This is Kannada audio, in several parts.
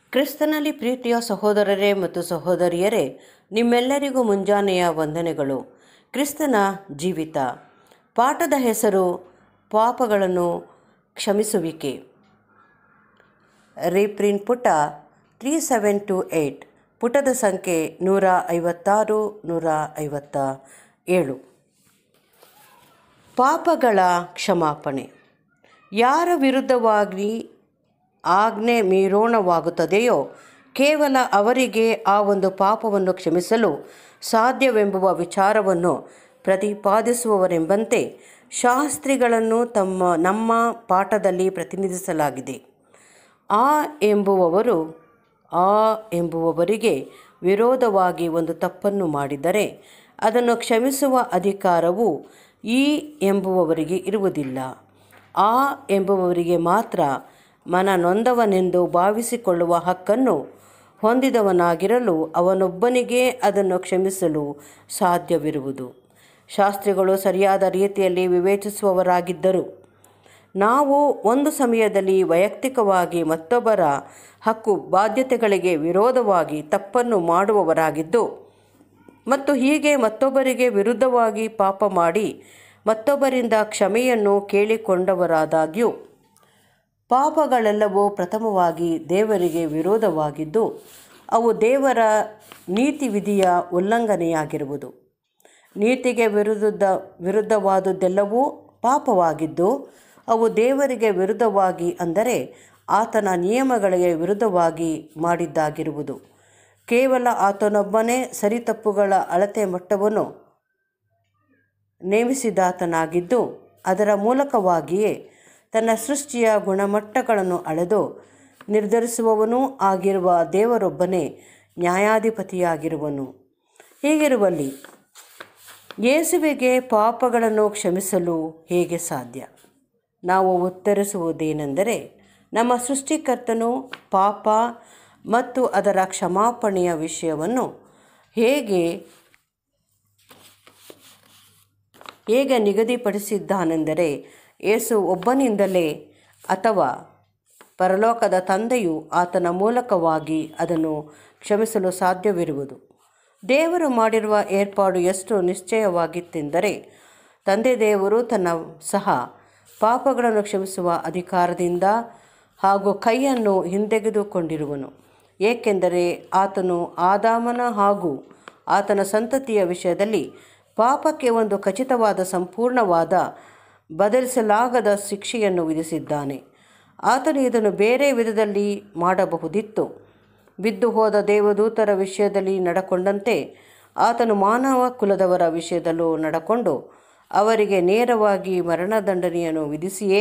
ಕ್ರಿಸ್ತನಲ್ಲಿ ಪ್ರೀತಿಯ ಸಹೋದರರೇ ಮತ್ತು ಸಹೋದರಿಯರೇ ನಿಮ್ಮೆಲ್ಲರಿಗೂ ಮುಂಜಾನೆಯ ವಂದನೆಗಳು ಕ್ರಿಸ್ತನ ಜೀವಿತ ಪಾಠದ ಹೆಸರು ಪಾಪಗಳನ್ನು ಕ್ಷಮಿಸುವಿಕೆ ರೀಪ್ರಿಂಟ್ ಪುಟ ತ್ರೀ ಸೆವೆನ್ ಟು ಏಯ್ಟ್ ಪುಟದ ಸಂಖ್ಯೆ ನೂರ ಐವತ್ತಾರು ನೂರ ಐವತ್ತ ಏಳು ಪಾಪಗಳ ಕ್ಷಮಾಪಣೆ ಯಾರ ವಿರುದ್ಧವಾಗಿ ಆಜ್ಞೆ ಮೀರೋಣವಾಗುತ್ತದೆಯೋ ಕೇವಲ ಅವರಿಗೆ ಆ ಒಂದು ಪಾಪವನ್ನು ಕ್ಷಮಿಸಲು ಸಾಧ್ಯವೆಂಬುವ ವಿಚಾರವನ್ನು ಪ್ರತಿಪಾದಿಸುವವರೆಂಬಂತೆ ಶಾಸ್ತ್ರಿಗಳನ್ನು ತಮ್ಮ ನಮ್ಮ ಪಾಠದಲ್ಲಿ ಪ್ರತಿನಿಧಿಸಲಾಗಿದೆ ಆ ಎಂಬುವವರು ಆ ಎಂಬುವವರಿಗೆ ವಿರೋಧವಾಗಿ ಒಂದು ತಪ್ಪನ್ನು ಮಾಡಿದರೆ ಅದನ್ನು ಕ್ಷಮಿಸುವ ಅಧಿಕಾರವು ಈ ಎಂಬುವವರಿಗೆ ಇರುವುದಿಲ್ಲ ಆ ಎಂಬುವವರಿಗೆ ಮಾತ್ರ ಮನ ನೊಂದವನೆಂದು ಭಾವಿಸಿಕೊಳ್ಳುವ ಹಕ್ಕನ್ನು ಹೊಂದಿದವನಾಗಿರಲು ಅವನೊಬ್ಬನಿಗೆ ಅದನ್ನು ಕ್ಷಮಿಸಲು ಸಾಧ್ಯವಿರುವುದು ಶಾಸ್ತ್ರಿಗಳು ಸರಿಯಾದ ರೀತಿಯಲ್ಲಿ ವಿವೇಚಿಸುವವರಾಗಿದ್ದರು ನಾವು ಒಂದು ಸಮಯದಲ್ಲಿ ವೈಯಕ್ತಿಕವಾಗಿ ಮತ್ತೊಬ್ಬರ ಹಕ್ಕು ಬಾಧ್ಯತೆಗಳಿಗೆ ವಿರೋಧವಾಗಿ ತಪ್ಪನ್ನು ಮಾಡುವವರಾಗಿದ್ದು ಮತ್ತು ಹೀಗೆ ಮತ್ತೊಬ್ಬರಿಗೆ ವಿರುದ್ಧವಾಗಿ ಪಾಪ ಮಾಡಿ ಮತ್ತೊಬ್ಬರಿಂದ ಕ್ಷಮೆಯನ್ನು ಕೇಳಿಕೊಂಡವರಾದಾಗ್ಯೂ ಪಾಪಗಳೆಲ್ಲವೂ ಪ್ರಥಮವಾಗಿ ದೇವರಿಗೆ ವಿರೋಧವಾಗಿದ್ದು ಅವು ದೇವರ ನೀತಿ ವಿಧಿಯ ಉಲ್ಲಂಘನೆಯಾಗಿರುವುದು ನೀತಿಗೆ ವಿರುದ್ಧ ವಿರುದ್ಧವಾದುದೆಲ್ಲವೂ ಪಾಪವಾಗಿದ್ದು ಅವು ದೇವರಿಗೆ ವಿರುದ್ಧವಾಗಿ ಅಂದರೆ ಆತನ ನಿಯಮಗಳಿಗೆ ವಿರುದ್ಧವಾಗಿ ಮಾಡಿದ್ದಾಗಿರುವುದು ಕೇವಲ ಆತನೊಬ್ಬನೇ ಸರಿತಪ್ಪುಗಳ ಅಳತೆ ಮಟ್ಟವನ್ನು ನೇಮಿಸಿದಾತನಾಗಿದ್ದು ಅದರ ಮೂಲಕವಾಗಿಯೇ ತನ್ನ ಸೃಷ್ಟಿಯ ಗುಣಮಟ್ಟಗಳನ್ನು ಅಳೆದು ನಿರ್ಧರಿಸುವವನೂ ಆಗಿರುವ ದೇವರೊಬ್ಬನೇ ನ್ಯಾಯಾಧಿಪತಿಯಾಗಿರುವನು ಹೀಗಿರುವಲ್ಲಿ ಯೇಸುವಿಗೆ ಪಾಪಗಳನ್ನು ಕ್ಷಮಿಸಲು ಹೇಗೆ ಸಾಧ್ಯ ನಾವು ಉತ್ತರಿಸುವುದೇನೆಂದರೆ ನಮ್ಮ ಸೃಷ್ಟಿಕರ್ತನು ಪಾಪ ಮತ್ತು ಅದರ ಕ್ಷಮಾಪಣೆಯ ವಿಷಯವನ್ನು ಹೇಗೆ ಹೇಗೆ ನಿಗದಿಪಡಿಸಿದ್ದಾನೆಂದರೆ ಯೇಸು ಒಬ್ಬನಿಂದಲೇ ಅಥವಾ ಪರಲೋಕದ ತಂದೆಯು ಆತನ ಮೂಲಕವಾಗಿ ಅದನ್ನು ಕ್ಷಮಿಸಲು ಸಾಧ್ಯವಿರುವುದು ದೇವರು ಮಾಡಿರುವ ಏರ್ಪಾಡು ಎಷ್ಟು ನಿಶ್ಚಯವಾಗಿತ್ತೆಂದರೆ ತಂದೆ ದೇವರು ತನ್ನ ಸಹ ಪಾಪಗಳನ್ನು ಕ್ಷಮಿಸುವ ಅಧಿಕಾರದಿಂದ ಹಾಗೂ ಕೈಯನ್ನು ಹಿಂತೆಗೆದುಕೊಂಡಿರುವನು ಏಕೆಂದರೆ ಆತನು ಆದಾಮನ ಹಾಗೂ ಆತನ ಸಂತತಿಯ ವಿಷಯದಲ್ಲಿ ಪಾಪಕ್ಕೆ ಒಂದು ಖಚಿತವಾದ ಸಂಪೂರ್ಣವಾದ ಬದಲಿಸಲಾಗದ ಶಿಕ್ಷೆಯನ್ನು ವಿಧಿಸಿದ್ದಾನೆ ಆತನು ಇದನ್ನು ಬೇರೆ ವಿಧದಲ್ಲಿ ಮಾಡಬಹುದಿತ್ತು ಬಿದ್ದು ಹೋದ ದೇವದೂತರ ವಿಷಯದಲ್ಲಿ ನಡಕೊಂಡಂತೆ ಆತನು ಮಾನವ ಕುಲದವರ ವಿಷಯದಲ್ಲೂ ನಡಕೊಂಡು ಅವರಿಗೆ ನೇರವಾಗಿ ಮರಣದಂಡನೆಯನ್ನು ವಿಧಿಸಿಯೇ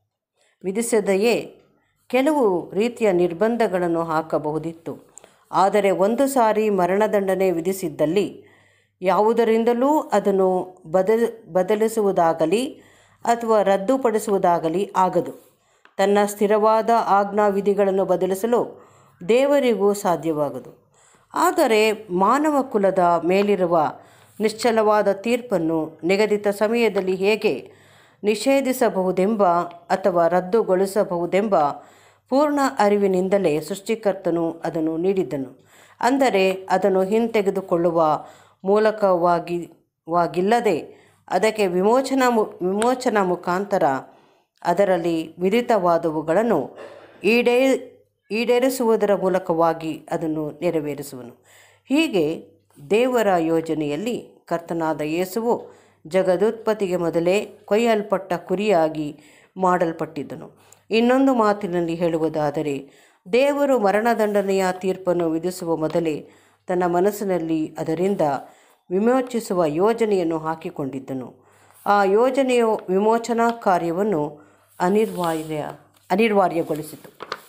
ವಿಧಿಸದೆಯೇ ಕೆಲವು ರೀತಿಯ ನಿರ್ಬಂಧಗಳನ್ನು ಹಾಕಬಹುದಿತ್ತು ಆದರೆ ಒಂದು ಸಾರಿ ಮರಣದಂಡನೆ ವಿಧಿಸಿದ್ದಲ್ಲಿ ಯಾವುದರಿಂದಲೂ ಅದನ್ನು ಬದಲ್ ಬದಲಿಸುವುದಾಗಲಿ ಅಥವಾ ರದ್ದುಪಡಿಸುವುದಾಗಲಿ ಆಗದು ತನ್ನ ಸ್ಥಿರವಾದ ಆಜ್ಞಾ ವಿಧಿಗಳನ್ನು ಬದಲಿಸಲು ದೇವರಿಗೂ ಸಾಧ್ಯವಾಗದು ಆದರೆ ಮಾನವ ಕುಲದ ಮೇಲಿರುವ ನಿಶ್ಚಲವಾದ ತೀರ್ಪನ್ನು ನಿಗದಿತ ಸಮಯದಲ್ಲಿ ಹೇಗೆ ನಿಷೇಧಿಸಬಹುದೆಂಬ ಅಥವಾ ರದ್ದುಗೊಳಿಸಬಹುದೆಂಬ ಪೂರ್ಣ ಅರಿವಿನಿಂದಲೇ ಸೃಷ್ಟಿಕರ್ತನು ಅದನ್ನು ನೀಡಿದ್ದನು ಅಂದರೆ ಅದನ್ನು ಹಿಂತೆಗೆದುಕೊಳ್ಳುವ ಮೂಲಕವಾಗಿ ವಾಗಿಲ್ಲದೆ ಅದಕ್ಕೆ ವಿಮೋಚನಾ ಮು ವಿಮೋಚನಾ ಮುಖಾಂತರ ಅದರಲ್ಲಿ ವಿಧಿತವಾದವುಗಳನ್ನು ಈಡೇ ಈಡೇರಿಸುವುದರ ಮೂಲಕವಾಗಿ ಅದನ್ನು ನೆರವೇರಿಸುವನು ಹೀಗೆ ದೇವರ ಯೋಜನೆಯಲ್ಲಿ ಕರ್ತನಾದ ಯೇಸುವು ಜಗದುತ್ಪತ್ತಿಗೆ ಮೊದಲೇ ಕೊಯ್ಯಲ್ಪಟ್ಟ ಕುರಿಯಾಗಿ ಮಾಡಲ್ಪಟ್ಟಿದ್ದನು ಇನ್ನೊಂದು ಮಾತಿನಲ್ಲಿ ಹೇಳುವುದಾದರೆ ದೇವರು ಮರಣದಂಡನೆಯ ತೀರ್ಪನ್ನು ವಿಧಿಸುವ ಮೊದಲೇ ತನ್ನ ಮನಸ್ಸಿನಲ್ಲಿ ಅದರಿಂದ ವಿಮೋಚಿಸುವ ಯೋಜನೆಯನ್ನು ಹಾಕಿಕೊಂಡಿದ್ದನು ಆ ಯೋಜನೆಯು ವಿಮೋಚನಾ ಕಾರ್ಯವನ್ನು ಅನಿರ್ವಾರ್ಯ ಅನಿವಾರ್ಯಗೊಳಿಸಿತು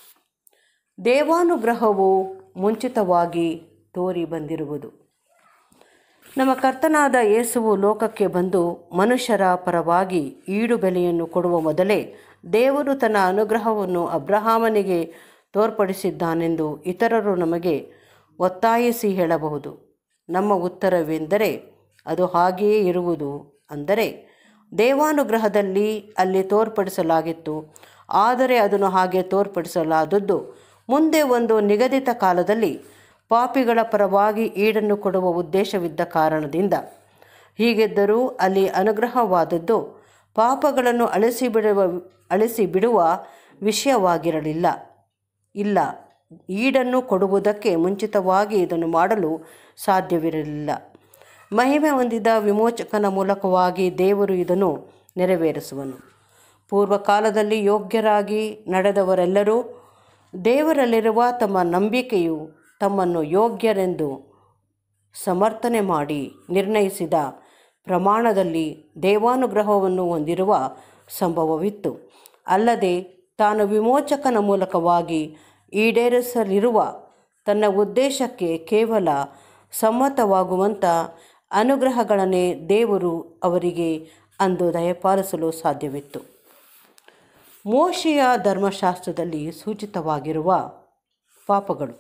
ದೇವಾನುಗ್ರಹವು ಮುಂಚಿತವಾಗಿ ತೋರಿ ಬಂದಿರುವುದು ನಮ್ಮ ಕರ್ತನಾದ ಯೇಸುವು ಲೋಕಕ್ಕೆ ಬಂದು ಮನುಷ್ಯರ ಪರವಾಗಿ ಈಡು ಬೆಲೆಯನ್ನು ಕೊಡುವ ಮೊದಲೇ ದೇವರು ತನ್ನ ಅನುಗ್ರಹವನ್ನು ಅಬ್ರಹಾಮನಿಗೆ ತೋರ್ಪಡಿಸಿದ್ದಾನೆಂದು ಇತರರು ನಮಗೆ ಒತ್ತಾಯಿಸಿ ಹೇಳಬಹುದು ನಮ್ಮ ಉತ್ತರವೆಂದರೆ ಅದು ಹಾಗೆಯೇ ಇರುವುದು ಅಂದರೆ ದೇವಾನುಗ್ರಹದಲ್ಲಿ ಅಲ್ಲಿ ತೋರ್ಪಡಿಸಲಾಗಿತ್ತು ಆದರೆ ಅದನ್ನು ಹಾಗೆ ತೋರ್ಪಡಿಸಲಾದದ್ದು ಮುಂದೆ ಒಂದು ನಿಗದಿತ ಕಾಲದಲ್ಲಿ ಪಾಪಿಗಳ ಪರವಾಗಿ ಈಡನ್ನು ಕೊಡುವ ಉದ್ದೇಶವಿದ್ದ ಕಾರಣದಿಂದ ಹೀಗಿದ್ದರೂ ಅಲ್ಲಿ ಅನುಗ್ರಹವಾದದ್ದು ಪಾಪಗಳನ್ನು ಅಳಿಸಿ ಬಿಡುವ ಅಳಿಸಿ ಬಿಡುವ ವಿಷಯವಾಗಿರಲಿಲ್ಲ ಇಲ್ಲ ಈಡನ್ನು ಕೊಡುವುದಕ್ಕೆ ಮುಂಚಿತವಾಗಿ ಇದನ್ನು ಮಾಡಲು ಸಾಧ್ಯವಿರಲಿಲ್ಲ ಮಹಿಮೆ ಹೊಂದಿದ ವಿಮೋಚಕನ ಮೂಲಕವಾಗಿ ದೇವರು ಇದನ್ನು ನೆರವೇರಿಸುವನು ಪೂರ್ವಕಾಲದಲ್ಲಿ ಯೋಗ್ಯರಾಗಿ ನಡೆದವರೆಲ್ಲರೂ ದೇವರಲ್ಲಿರುವ ತಮ್ಮ ನಂಬಿಕೆಯು ತಮ್ಮನ್ನು ಯೋಗ್ಯರೆಂದು ಸಮರ್ಥನೆ ಮಾಡಿ ನಿರ್ಣಯಿಸಿದ ಪ್ರಮಾಣದಲ್ಲಿ ದೇವಾನುಗ್ರಹವನ್ನು ಹೊಂದಿರುವ ಸಂಭವವಿತ್ತು ಅಲ್ಲದೆ ತಾನು ವಿಮೋಚಕನ ಮೂಲಕವಾಗಿ ಈಡೇರಿಸಲಿರುವ ತನ್ನ ಉದ್ದೇಶಕ್ಕೆ ಕೇವಲ ಸಮ್ಮತವಾಗುವಂಥ ಅನುಗ್ರಹಗಳನ್ನೇ ದೇವರು ಅವರಿಗೆ ಅಂದು ದಯಪಾಲಿಸಲು ಸಾಧ್ಯವಿತ್ತು ಮೋಶೆಯ ಧರ್ಮಶಾಸ್ತ್ರದಲ್ಲಿ ಸೂಚಿತವಾಗಿರುವ ಪಾಪಗಳು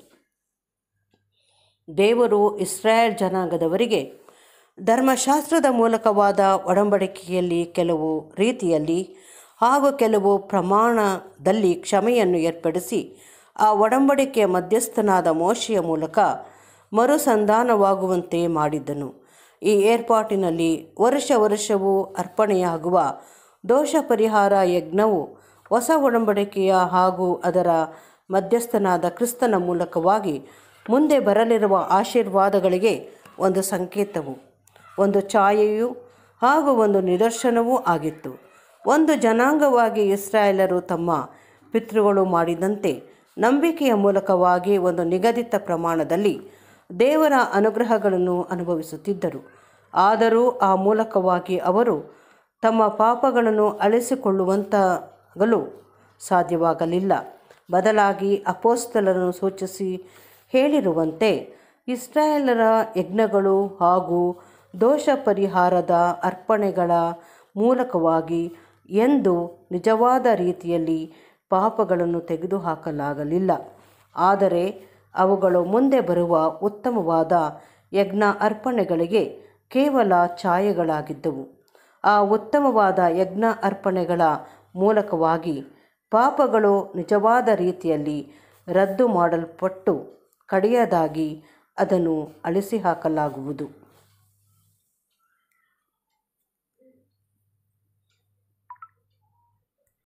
ದೇವರು ಇಸ್ರಾಯೇಲ್ ಜನಾಂಗದವರಿಗೆ ಧರ್ಮಶಾಸ್ತ್ರದ ಮೂಲಕವಾದ ಒಡಂಬಡಿಕೆಯಲ್ಲಿ ಕೆಲವು ರೀತಿಯಲ್ಲಿ ಹಾಗೂ ಕೆಲವು ಪ್ರಮಾಣದಲ್ಲಿ ಕ್ಷಮೆಯನ್ನು ಏರ್ಪಡಿಸಿ ಆ ಒಡಂಬಡಿಕೆಯ ಮಧ್ಯಸ್ಥನಾದ ಮೋಶೆಯ ಮೂಲಕ ಮರುಸಂಧಾನವಾಗುವಂತೆ ಮಾಡಿದ್ದನು ಈ ಏರ್ಪಾಟಿನಲ್ಲಿ ವರ್ಷ ವರ್ಷವೂ ಅರ್ಪಣೆಯಾಗುವ ದೋಷ ಪರಿಹಾರ ಯಜ್ಞವು ಹೊಸ ಒಡಂಬಡಿಕೆಯ ಹಾಗೂ ಅದರ ಮಧ್ಯಸ್ಥನಾದ ಕ್ರಿಸ್ತನ ಮೂಲಕವಾಗಿ ಮುಂದೆ ಬರಲಿರುವ ಆಶೀರ್ವಾದಗಳಿಗೆ ಒಂದು ಸಂಕೇತವು ಒಂದು ಛಾಯೆಯೂ ಹಾಗೂ ಒಂದು ನಿದರ್ಶನವೂ ಆಗಿತ್ತು ಒಂದು ಜನಾಂಗವಾಗಿ ಇಸ್ರಾಯೇಲರು ತಮ್ಮ ಪಿತೃಗಳು ಮಾಡಿದಂತೆ ನಂಬಿಕೆಯ ಮೂಲಕವಾಗಿ ಒಂದು ನಿಗದಿತ ಪ್ರಮಾಣದಲ್ಲಿ ದೇವರ ಅನುಗ್ರಹಗಳನ್ನು ಅನುಭವಿಸುತ್ತಿದ್ದರು ಆದರೂ ಆ ಮೂಲಕವಾಗಿ ಅವರು ತಮ್ಮ ಪಾಪಗಳನ್ನು ಅಳಿಸಿಕೊಳ್ಳುವಂತಾಗಲು ಸಾಧ್ಯವಾಗಲಿಲ್ಲ ಬದಲಾಗಿ ಅಪೋಸ್ತಲರನ್ನು ಸೂಚಿಸಿ ಹೇಳಿರುವಂತೆ ಇಸ್ರಾಯೇಲರ ಯಜ್ಞಗಳು ಹಾಗೂ ದೋಷ ಪರಿಹಾರದ ಅರ್ಪಣೆಗಳ ಮೂಲಕವಾಗಿ ಎಂದು ನಿಜವಾದ ರೀತಿಯಲ್ಲಿ ಪಾಪಗಳನ್ನು ತೆಗೆದುಹಾಕಲಾಗಲಿಲ್ಲ ಆದರೆ ಅವುಗಳು ಮುಂದೆ ಬರುವ ಉತ್ತಮವಾದ ಯಜ್ಞ ಅರ್ಪಣೆಗಳಿಗೆ ಕೇವಲ ಛಾಯೆಗಳಾಗಿದ್ದವು ಆ ಉತ್ತಮವಾದ ಯಜ್ಞ ಅರ್ಪಣೆಗಳ ಮೂಲಕವಾಗಿ ಪಾಪಗಳು ನಿಜವಾದ ರೀತಿಯಲ್ಲಿ ರದ್ದು ಮಾಡಲ್ಪಟ್ಟು ಕಡೆಯದಾಗಿ ಅದನ್ನು ಅಳಿಸಿ ಹಾಕಲಾಗುವುದು